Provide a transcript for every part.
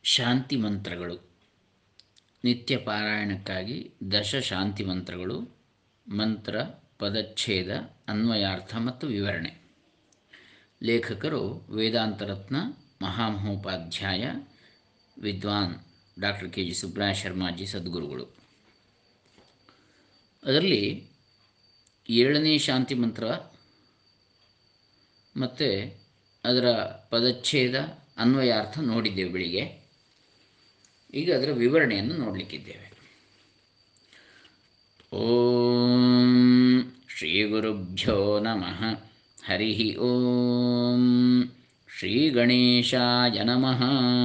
ಶಾಂತಿ ಮಂತ್ರಗಳು ನಿತ್ಯ ಪಾರಾಯಣಕ್ಕಾಗಿ ದಶ ಶಾಂತಿ ಮಂತ್ರಗಳು ಮಂತ್ರ ಪದಚ್ಛೇದ ಅನ್ವಯಾರ್ಥ ಮತ್ತು ವಿವರಣೆ ಲೇಖಕರು ವೇದಾಂತರತ್ನ ಮಹಾಮಹೋಪಾಧ್ಯಾಯ ವಿದ್ವಾನ್ doctor K G Subraya Sharmaji ಸದ್ಗುರುಗಳು ಅದರಲ್ಲಿ ಏಳನೇ ಶಾಂತಿ ಮಂತ್ರ ಮತ್ತು ಅದರ ಪದಚ್ಛೇದ ಅನ್ವಯಾರ್ಥ ನೋಡಿದ್ದೇವೆ ಬೆಳಿಗ್ಗೆ ಈಗ ಅದರ ವಿವರಣೆಯನ್ನು ನೋಡಲಿಕ್ಕಿದ್ದೇವೆ ಓಂ ಶ್ರೀ ಗುರುಭ್ಯೋ ನಮಃ ಹರಿ ಓಂ ಶ್ರೀ ಗಣೇಶಾಯ ನಮಃ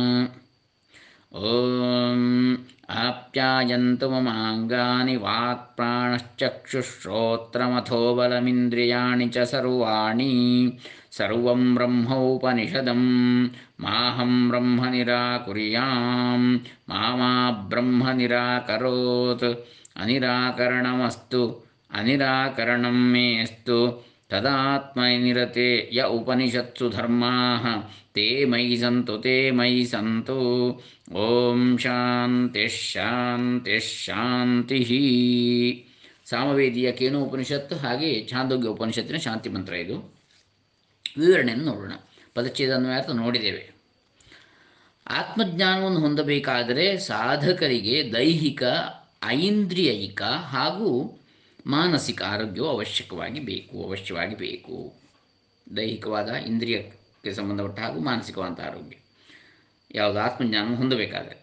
ಓಂ ಆಪ್ಯಾಯಂತು ಮಮಾಂಗಾನಿ ವಾಕ್ಪ್ರಾಣಶ್ಚಕ್ಷುಶ್ರೋತ್ರಮಥೋ ಬಲಮಿಂದ್ರಿಯಾಣಿ ಚ ಸರ್ವಾಣಿ ಸರ್ವಂ ಬ್ರಹ್ಮೋಪನಿಷದಂ ಮಾಹಂ ಬ್ರಹ್ಮ ನಿರಾಕುರ್ಯಾಂ ಮಾಮಾ ಬ್ರಹ್ಮ ನಿರಾಕರೋತ್ ಅನಿರಾಕರಣಮಸ್ತು ಅನಿರಾಕರಣಂ ಮೇಸ್ತು ತದಾತ್ಮನಿರತೆ ಯ ಉಪನಿಷತ್ಸು ಧರ್ಮಾಃ ತೇ ಮಯಿ ಸಂತು ತೇ ಮಯಿ ಸಂತು ಓಂ ಶಾಂತಿ ಶಾಂತಿ ಶಾಂತಿ ಸಾಮವೇದಿಯ ಕೇನು ಉಪನಿಷತ್ತು ಹಾಗೆ ಛಾಂದೋಗ್ಯ ಉಪನಿಷತ್ತಿನ ಶಾಂತಿ ಮಂತ್ರ ಇದು ವಿವರಣೆಯನ್ನು ನೋಡೋಣ ಪದಚ್ಛೇದ ಅನ್ವಯಾರ್ಥ ನೋಡಿದ್ದೇವೆ ಆತ್ಮಜ್ಞಾನವನ್ನು ಹೊಂದಬೇಕಾದರೆ ಸಾಧಕರಿಗೆ ದೈಹಿಕ ಐಂದ್ರಿಯಿಕ ಹಾಗೂ ಮಾನಸಿಕ ಆರೋಗ್ಯವು ಅವಶ್ಯಕವಾಗಿ ಬೇಕು ಅವಶ್ಯವಾಗಿ ಬೇಕು ದೈಹಿಕವಾದ ಇಂದ್ರಿಯಕ್ಕೆ ಸಂಬಂಧಪಟ್ಟ ಹಾಗೂ ಮಾನಸಿಕವಾದ ಆರೋಗ್ಯ ಯಾವುದು ಆತ್ಮಜ್ಞಾನವನ್ನು ಹೊಂದಬೇಕಾದರೆ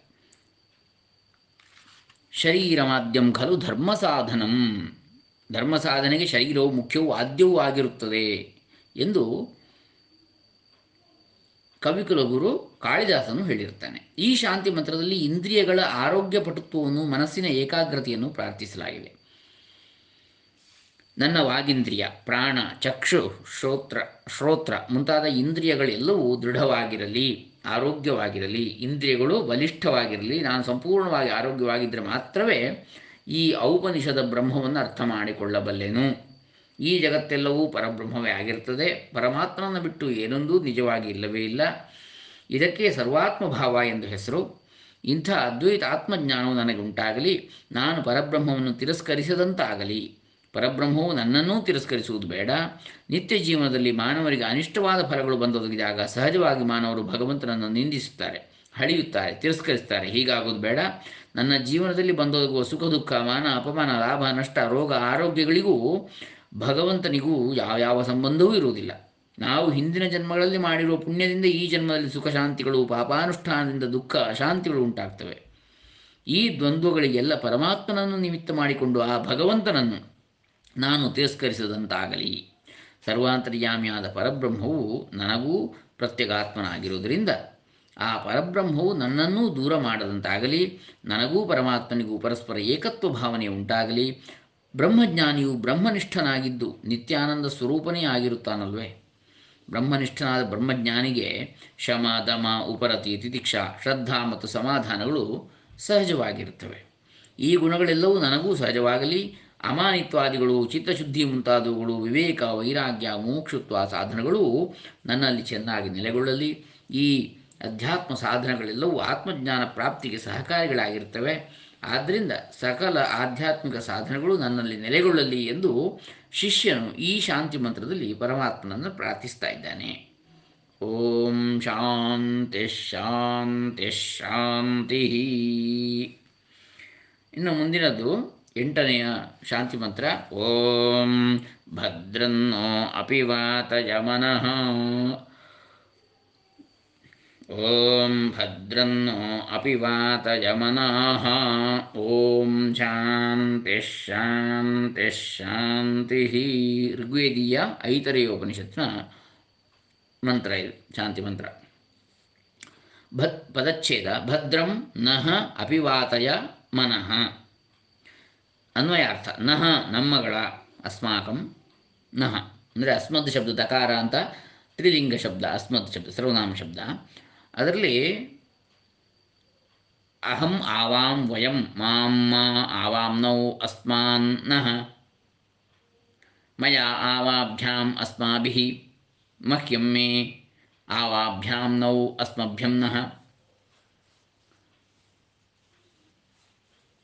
ಶರೀರ ಮಾಧ್ಯಮ ಖಲು ಧರ್ಮ ಸಾಧನಂ ಧರ್ಮ ಸಾಧನೆಗೆ ಶರೀರವು ಮುಖ್ಯವೂ ಆದ್ಯವೂ ಆಗಿರುತ್ತದೆ ಎಂದು ಕವಿಕುಲಗುರು ಕಾಳಿದಾಸನು ಹೇಳಿರುತ್ತಾನೆ ಈ ಶಾಂತಿ ಮಂತ್ರದಲ್ಲಿ ಇಂದ್ರಿಯಗಳ ಆರೋಗ್ಯ ಪಟುತ್ವವನ್ನು ಮನಸ್ಸಿನ ಏಕಾಗ್ರತೆಯನ್ನು ಪ್ರಾರ್ಥಿಸಲಾಗಿದೆ ನನ್ನ ವಾಗಿಂದ್ರಿಯ ಪ್ರಾಣ ಚಕ್ಷು ಶ್ರೋತ್ರ ಶ್ರೋತ್ರ ಮುಂತಾದ ಇಂದ್ರಿಯಗಳೆಲ್ಲವೂ ದೃಢವಾಗಿರಲಿ ಆರೋಗ್ಯವಾಗಿರಲಿ ಇಂದ್ರಿಯಗಳು ಬಲಿಷ್ಠವಾಗಿರಲಿ ನಾನು ಸಂಪೂರ್ಣವಾಗಿ ಆರೋಗ್ಯವಾಗಿದ್ದರೆ ಮಾತ್ರವೇ ಈ ಔಪನಿಷದ ಬ್ರಹ್ಮವನ್ನು ಅರ್ಥ ಮಾಡಿಕೊಳ್ಳಬಲ್ಲೆನು ಈ ಜಗತ್ತೆಲ್ಲವೂ ಪರಬ್ರಹ್ಮವೇ ಆಗಿರ್ತದೆ ಪರಮಾತ್ಮನನ್ನು ಬಿಟ್ಟು ಏನೊಂದೂ ನಿಜವಾಗಿ ಇಲ್ಲವೇ ಇಲ್ಲ ಇದಕ್ಕೆ ಸರ್ವಾತ್ಮ ಭಾವ ಎಂದು ಹೆಸರು ಇಂಥ ಅದ್ವೈತ ಆತ್ಮಜ್ಞಾನವು ನನಗೆ ಉಂಟಾಗಲಿ ನಾನು ಪರಬ್ರಹ್ಮವನ್ನು ತಿರಸ್ಕರಿಸದಂತಾಗಲಿ ಪರಬ್ರಹ್ಮವು ನನ್ನನ್ನೂ ತಿರಸ್ಕರಿಸುವುದು ಬೇಡ ನಿತ್ಯ ಜೀವನದಲ್ಲಿ ಮಾನವರಿಗೆ ಅನಿಷ್ಟವಾದ ಫಲಗಳು ಬಂದೊದಗಿದಾಗ ಸಹಜವಾಗಿ ಮಾನವರು ಭಗವಂತನನ್ನು ನಿಂದಿಸುತ್ತಾರೆ ಹಳಿಯುತ್ತಾರೆ ತಿರಸ್ಕರಿಸ್ತಾರೆ ಹೀಗಾಗೋದು ಬೇಡ ನನ್ನ ಜೀವನದಲ್ಲಿ ಬಂದೊದಗುವ ಸುಖ ದುಃಖ ಮಾನ ಅಪಮಾನ ಲಾಭ ನಷ್ಟ ರೋಗ ಆರೋಗ್ಯಗಳಿಗೂ ಭಗವಂತನಿಗೂ ಯಾವ ಯಾವ ಸಂಬಂಧವೂ ಇರುವುದಿಲ್ಲ ನಾವು ಹಿಂದಿನ ಜನ್ಮಗಳಲ್ಲಿ ಮಾಡಿರುವ ಪುಣ್ಯದಿಂದ ಈ ಜನ್ಮದಲ್ಲಿ ಸುಖ ಶಾಂತಿಗಳು ಪಾಪಾನುಷ್ಠಾನದಿಂದ ದುಃಖ ಅಶಾಂತಿಗಳು ಉಂಟಾಗ್ತವೆ ಈ ದ್ವಂದ್ವಗಳಿಗೆಲ್ಲ ಪರಮಾತ್ಮನನ್ನು ನಿಮಿತ್ತ ಮಾಡಿಕೊಂಡು ಆ ಭಗವಂತನನ್ನು ನಾನು ತಿರಸ್ಕರಿಸದಂತಾಗಲಿ ಸರ್ವಾಂತರ್ಯಾಮಿಯಾದ ಪರಬ್ರಹ್ಮವು ನನಗೂ ಪ್ರತ್ಯಗಾತ್ಮನಾಗಿರುವುದರಿಂದ ಆ ಪರಬ್ರಹ್ಮವು ನನ್ನನ್ನೂ ದೂರ ಮಾಡದಂತಾಗಲಿ ನನಗೂ ಪರಮಾತ್ಮನಿಗೂ ಪರಸ್ಪರ ಏಕತ್ವ ಭಾವನೆ ಉಂಟಾಗಲಿ ಬ್ರಹ್ಮಜ್ಞಾನಿಯು ಬ್ರಹ್ಮನಿಷ್ಠನಾಗಿದ್ದು ನಿತ್ಯಾನಂದ ಸ್ವರೂಪನೇ ಆಗಿರುತ್ತಾನಲ್ವೇ ಬ್ರಹ್ಮನಿಷ್ಠನಾದ ಬ್ರಹ್ಮಜ್ಞಾನಿಗೆ ಶಮ ದಮ ಉಪರತಿ ತಿತಿಕ್ಷಾ ಶ್ರದ್ಧಾ ಮತ್ತು ಸಮಾಧಾನಗಳು ಸಹಜವಾಗಿರುತ್ತವೆ ಈ ಗುಣಗಳೆಲ್ಲವೂ ನನಗೂ ಸಹಜವಾಗಲಿ ಅಮಾನಿತ್ವಾದಿಗಳು ಚಿತ್ತಶುದ್ಧಿ ಮುಂತಾದವುಗಳು ವಿವೇಕ ವೈರಾಗ್ಯ ಮೋಕ್ಷತ್ವ ಸಾಧನಗಳು ನನ್ನಲ್ಲಿ ಚೆನ್ನಾಗಿ ನೆಲೆಗೊಳ್ಳಲಿ ಈ ಅಧ್ಯಾತ್ಮ ಸಾಧನಗಳೆಲ್ಲವೂ ಆತ್ಮಜ್ಞಾನ ಪ್ರಾಪ್ತಿಗೆ ಸಹಕಾರಿಗಳಾಗಿರ್ತವೆ ಆದ್ದರಿಂದ ಸಕಲ ಆಧ್ಯಾತ್ಮಿಕ ಸಾಧನಗಳು ನನ್ನಲ್ಲಿ ನೆಲೆಗೊಳ್ಳಲಿ ಎಂದು ಶಿಷ್ಯನು ಈ ಶಾಂತಿ ಮಂತ್ರದಲ್ಲಿ ಪರಮಾತ್ಮನನ್ನು ಪ್ರಾರ್ಥಿಸ್ತಾ ಇದ್ದಾನೆ ಓಂ ಶಾಂತಿ ಶಾಂತಿ ಶಾಂತಿ ಇನ್ನು ಮುಂದಿನದು ಎಂಟನೆಯ ಶಾಂತಿ ಮಂತ್ರ ಓಂ ಭದ್ರನ್ನೋ ಅಪಿವಾತ ಯಮನಃ ಓಂ ಭದ್ರನ್ನೋ ಅಪಿವಾತ ಯಮನಃ ಓಂ ಶಾಂತಿ ಶಾಂತಿ ಶಾಂತಿ ಋಗ್ವೇದೀಯ ಐತರೆಯ ಉಪನಿಷತ್ನ ಮಂತ್ರ ಇದು ಶಾಂತಿ ಮಂತ್ರ ಭದ್ ಪದಚ್ಛೇದ ಭದ್ರಂ ನಃ ಅಪಿವಾತಯ ಮನಃ ಅನ್ವಯಾರ್ಥ ನಹ ನಮ್ಮಗಳ ಅಸ್ಮಾಕಂ ನಹ ಅಂದರೆ ಅಸ್ಮದ್ ಶಬ್ದ ದಕಾರ ಅಂತ ತ್ರಿಲಿಂಗ ಶಬ್ದ ಅಸ್ಮದ್ ಶಬ್ದ ಸರ್ವನಾಮ ಶಬ್ದ ಅದರಲ್ಲಿ ಅಹಂ ಆವಾಂ ವಯಂ ಮಾಂ ಮಾ ಆವಾಂ ನೌ ಅಸ್ಮಾನ್ ನಃ ಮಯ ಆವಾಭ್ಯಾಂ ಅಸ್ಮಾಭಿಃ ಮಹ್ಯಂ ಮೇ ಆವಾಭ್ಯಾಂ ನೌ ಅಸ್ಮಭ್ಯಂ ನಃ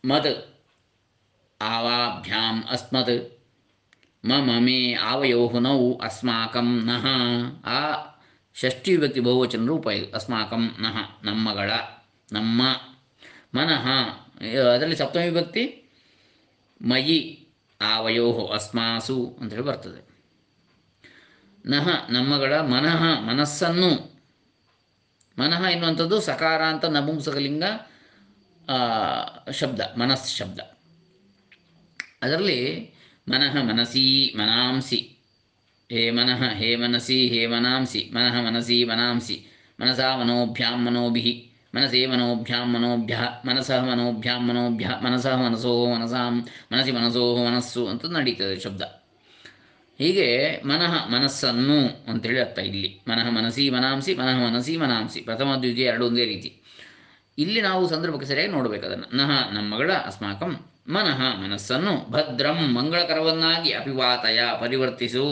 ಮದ್ ಆವಾಭ್ಯಾಂ ಅಸ್ಮತ್ ಮಮ ಮೇ ಆವಯೋ ನೌ ಅಸ್ಮಾಕಂ ನಃ ಆ ಷಷ್ಠಿ ವಿಭಕ್ತಿ ಬಹುವಚನ ರೂಪ ಇದು ಅಸ್ಮಾಕಂ ನಃ ನಮ್ಮಗಳ ನಮ್ಮ ಮನಃ ಅದರಲ್ಲಿ ಸಪ್ತಮಿ ವಿಭಕ್ತಿ ಮಯಿ ಆವಯೋ ಅಸ್ಮಾಸು ಅಂತೇಳಿ ಬರ್ತದೆ ನಹ ನಮ್ಮಗಳ ಮನಃ ಮನಸ್ಸನ್ನು ಮನಃ ಎನ್ನುವಂಥದ್ದು ಸಕಾರ ಅಂತ ನಪುಂಸಕಲಿಂಗ ಆ, ಶಬ್ದ ಮನಸ್ ಶಬ್ದ ಅದರಲ್ಲಿ ಮನಃ ಮನಸಿ ಮನಾಂಸಿ ಹೇ ಮನಃ ಹೇ ಮನಸಿ ಹೇ ಮನಾಂಸಿ ಮನಃ ಮನಸಿ ಮನಾಂಸಿ ಮನಸಾ ಮನೋಭ್ಯಾಂ ಮನೋಭಿ ಮನಸೇ ಮನೋಭ್ಯಾಂ ಮನೋಭ್ಯ ಮನಸಃ ಮನೋಭ್ಯಾಂ ಮನೋಭ್ಯ ಮನಸಃ ಮನಸೋ ಮನಸಾಂ ಮನಸಿ ಮನಸೋ ಮನಸ್ಸು ಅಂತ ನಡೀತದೆ ಶಬ್ದ ಹೀಗೆ ಮನಃ ಮನಸ್ಸನ್ನು ಅಂತೇಳಿ ಅರ್ಥ ಇಲ್ಲಿ ಮನಃ ಮನಸಿ ಮನಾಂಸಿ ಮನಃ ಮನಸಿ ಮನಾಂಸಿ ಪ್ರಥಮ ದ್ವಿತೀಯ ಎರಡು ಒಂದೇ ರೀತಿ ಇಲ್ಲಿ ನಾವು ಸಂದರ್ಭಕ್ಕೆ ಸರಿಯಾಗಿ ನೋಡಬೇಕು ಅದನ್ನು ನಹ ನಮ್ಮಗಳ ಅಸ್ಮಾಕಂ ಮನಃ ಮನಸ್ಸನ್ನು ಭದ್ರಂ ಮಂಗಳಕರವನ್ನಾಗಿ ಅಪಿವಾತಯ ಪರಿವರ್ತಿಸು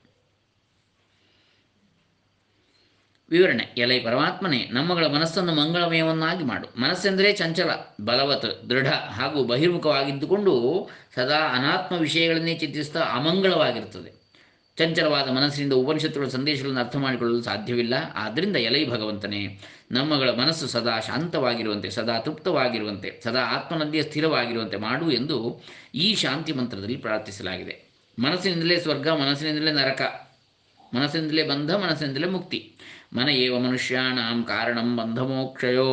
ವಿವರಣೆ ಎಲೈ ಪರಮಾತ್ಮನೇ ನಮ್ಮಗಳ ಮನಸ್ಸನ್ನು ಮಂಗಳಮಯವನ್ನಾಗಿ ಮಾಡು ಮನಸ್ಸೆಂದರೆ ಚಂಚಲ ಬಲವತ್ ದೃಢ ಹಾಗೂ ಬಹಿರ್ಮುಖವಾಗಿದ್ದುಕೊಂಡು ಸದಾ ಅನಾತ್ಮ ವಿಷಯಗಳನ್ನೇ ಚಿಂತಿಸ್ತಾ ಅಮಂಗಳವಾಗಿರುತ್ತದೆ ಚಂಚಲವಾದ ಮನಸ್ಸಿನಿಂದ ಉಪನಿಷತ್ತುಗಳ ಸಂದೇಶಗಳನ್ನು ಅರ್ಥ ಮಾಡಿಕೊಳ್ಳಲು ಸಾಧ್ಯವಿಲ್ಲ ಆದ್ದರಿಂದ ಎಲೈ ಭಗವಂತನೇ ನಮ್ಮಗಳ ಮನಸ್ಸು ಸದಾ ಶಾಂತವಾಗಿರುವಂತೆ ಸದಾ ತೃಪ್ತವಾಗಿರುವಂತೆ ಸದಾ ಆತ್ಮನಲ್ಲಿಯೇ ಸ್ಥಿರವಾಗಿರುವಂತೆ ಮಾಡು ಎಂದು ಈ ಶಾಂತಿ ಮಂತ್ರದಲ್ಲಿ ಪ್ರಾರ್ಥಿಸಲಾಗಿದೆ ಮನಸ್ಸಿನಿಂದಲೇ ಸ್ವರ್ಗ ಮನಸ್ಸಿನಿಂದಲೇ ನರಕ ಮನಸ್ಸಿನಿಂದಲೇ ಬಂಧ ಮನಸ್ಸಿನಿಂದಲೇ ಮುಕ್ತಿ ಮನ ಏವ ಮನುಷ್ಯಾಣಾಂ ಕಾರಣಂ ಬಂಧಮೋಕ್ಷಯೋ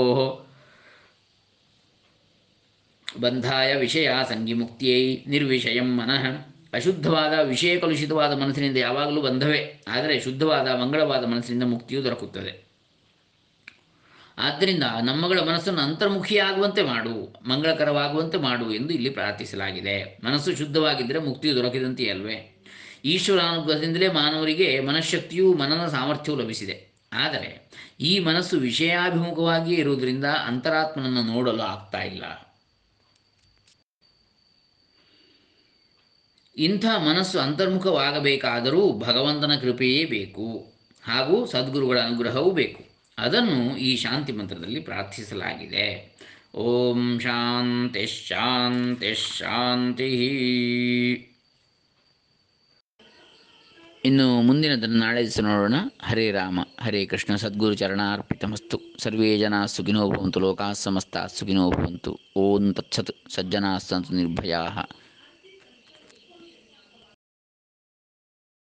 ಬಂಧಾಯ ವಿಷಯ ಸಂಗಿಮುಕ್ತಿಯೈ ನಿರ್ವಿಷಯಂ ಮನಃ ಅಶುದ್ಧವಾದ ವಿಷಯ ಕಲುಷಿತವಾದ ಮನಸ್ಸಿನಿಂದ ಯಾವಾಗಲೂ ಬಂಧವೇ ಆದರೆ ಶುದ್ಧವಾದ ಮಂಗಳವಾದ ಮನಸ್ಸಿನಿಂದ ಮುಕ್ತಿಯೂ ದೊರಕುತ್ತದೆ ಆದ್ದರಿಂದ ನಮ್ಮಗಳ ಮನಸ್ಸನ್ನು ಅಂತರ್ಮುಖಿಯಾಗುವಂತೆ ಮಾಡು ಮಂಗಳಕರವಾಗುವಂತೆ ಮಾಡು ಎಂದು ಇಲ್ಲಿ ಪ್ರಾರ್ಥಿಸಲಾಗಿದೆ ಮನಸ್ಸು ಶುದ್ಧವಾಗಿದ್ದರೆ ಮುಕ್ತಿಯು ದೊರಕಿದಂತೆ ಅಲ್ವೇ ಈಶ್ವರಾನುಗ್ರಹದಿಂದಲೇ ಮಾನವರಿಗೆ ಮನಃಶಕ್ತಿಯೂ ಮನನ ಸಾಮರ್ಥ್ಯವೂ ಲಭಿಸಿದೆ ಆದರೆ ಈ ಮನಸ್ಸು ವಿಷಯಾಭಿಮುಖವಾಗಿಯೇ ಇರುವುದರಿಂದ ಅಂತರಾತ್ಮನನ್ನು ನೋಡಲು ಆಗ್ತಾ ಇಲ್ಲ ಇಂಥ ಮನಸ್ಸು ಅಂತರ್ಮುಖವಾಗಬೇಕಾದರೂ ಭಗವಂತನ ಕೃಪೆಯೇ ಬೇಕು ಹಾಗೂ ಸದ್ಗುರುಗಳ ಅನುಗ್ರಹವೂ ಬೇಕು ಅದನ್ನು ಈ ಶಾಂತಿ ಮಂತ್ರದಲ್ಲಿ ಪ್ರಾರ್ಥಿಸಲಾಗಿದೆ ಓಂ ಶಾಂತಿ ಶಾಂತಿ ಶಾಂತಿ ಇನ್ನು ಮುಂದಿನದನ್ನು ನಾಳೆ ದಿವಸ ನೋಡೋಣ ಹರೇ ರಾಮ ಹರೇ ಕೃಷ್ಣ ಸದ್ಗುರು ಚರಣಾರ್ಪಿತಮಸ್ತು ಸರ್ವೇ ಜನ ಸುಖಿನೋ ಭವಂತು ಲೋಕಾಃ ಸಮಸ್ತ ಸುಖಿನೋ ಭವಂತು ಓಂ ತತ್ಸತ್ ಸಜ್ಜನಾ ಸಂತು ನಿರ್ಭಯಾ